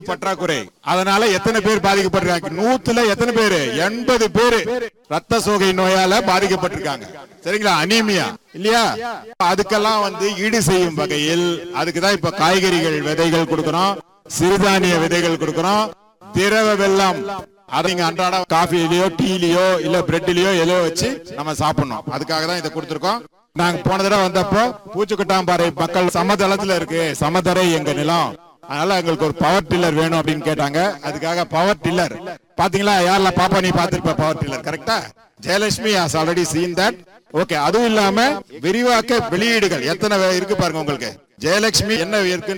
பற்றாக்குறை அதனால எத்தனை பேர் பாதிக்கப்பட்டிருக்காங்க நூத்துல எத்தனை பேரு எண்பது பேரு ரத்த சோகை நோயால பாதிக்கப்பட்டிருக்காங்க சரிங்களா அனீமியா இல்லையா அதுக்கெல்லாம் வந்து ஈடு செய்யும் வகையில் அதுக்கு தான் இப்ப காய்கறிகள் விதைகள் கொடுக்கறோம் சிறுதானிய விதைகள் கொடுக்கறோம் திரவ வெல்லம் அதை நீங்க அன்றாட காஃபிலயோ டீலயோ இல்ல பிரெட்லயோ எதையோ வச்சு நம்ம சாப்பிடணும் அதுக்காக தான் இதை கொடுத்துருக்கோம் நாங்க போன தடவை வந்தப்போ பூச்சிக்கொட்டாம்பாறை மக்கள் சமதளத்துல இருக்கு சமதரை எங்க நிலம் அதனால எங்களுக்கு ஒரு பவர் டில்லர் வேணும் அப்படின்னு கேட்டாங்க அதுக்காக பவர் டில்லர் பாத்தீங்களா யாரெல்லாம் பாப்பா நீ பாத்திருப்ப பவர் டில்லர் கரெக்டா Jayalakshmi has already seen that okay அதுவும் இல்லாம விரிவாக்க வெளியீடுகள் எத்தனை இருக்கு பாருங்க உங்களுக்கு ஜெயலட்சுமி என்ன இருக்குன்னு